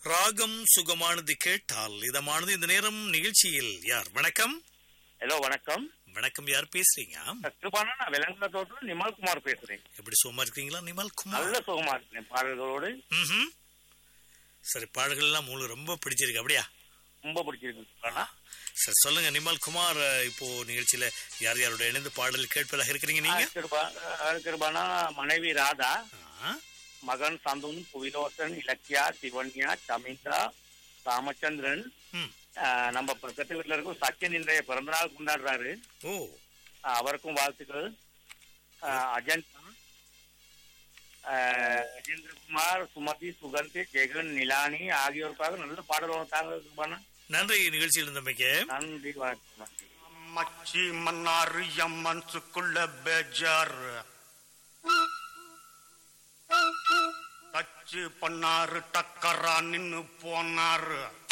ராகம் சுகமானது கேட்டால் இதமானது இந்த நேரம் நிகழ்ச்சியில் யார் வணக்கம் ஹலோ வணக்கம் வணக்கம் யார் பேசுறீங்க கிருபானா நான் விலங்குல தோட்டம் நிமல் குமார் பேசுறேன் எப்படி சுகமா இருக்கீங்களா நிமல் குமார் நல்ல சுகமா இருக்கேன் பாடல்களோடு ம்ஹும். சரி பாடல்கள் எல்லாம் உங்களுக்கு ரொம்ப பிடிச்சிருக்கு அப்படியா ரொம்ப பிடிச்சிருக்கு கிருபானா. சரி சொல்லுங்க நிமல் குமார் அஹ், இப்போ நிகழ்ச்சியில யார் யாரோட இணைந்து பாடல் கேட்பதாக இருக்கிறீங்க நீங்க ஆ, கிருபா ஆ, கிருபானா மனைவி ராதா ஆ, மகன் சந்துன் புவிலோசன் இலக்கியா சிவன்யா சமிதா ராமச்சந்திரன் ம். ஆ, நம்ம பக்கத்து வீட்டுல இருக்கும் சச்சின் இன்றைய பிறந்தநாள் கொண்டாடுறாரு ஓ ஆ, அவருக்கும் வாழ்த்துக்கள் ஆ, அஜந்தா ஆ, கஜேந்திரகுமார் சுமதி சுகந்தி ஜெகன் நிலானி ஆகியோருக்காக நல்ல பாடல் தாங்க கிருபானா நன்றி நிகழ்ச்சியில் இருந்தமைக்கு நன்றி வணக்கம் நன்றி மச்சி மன்னாரு என் மனசுக்குள்ள பேஜார் டச்சு பண்ணாரு டக்கரா நின்னு போனாரு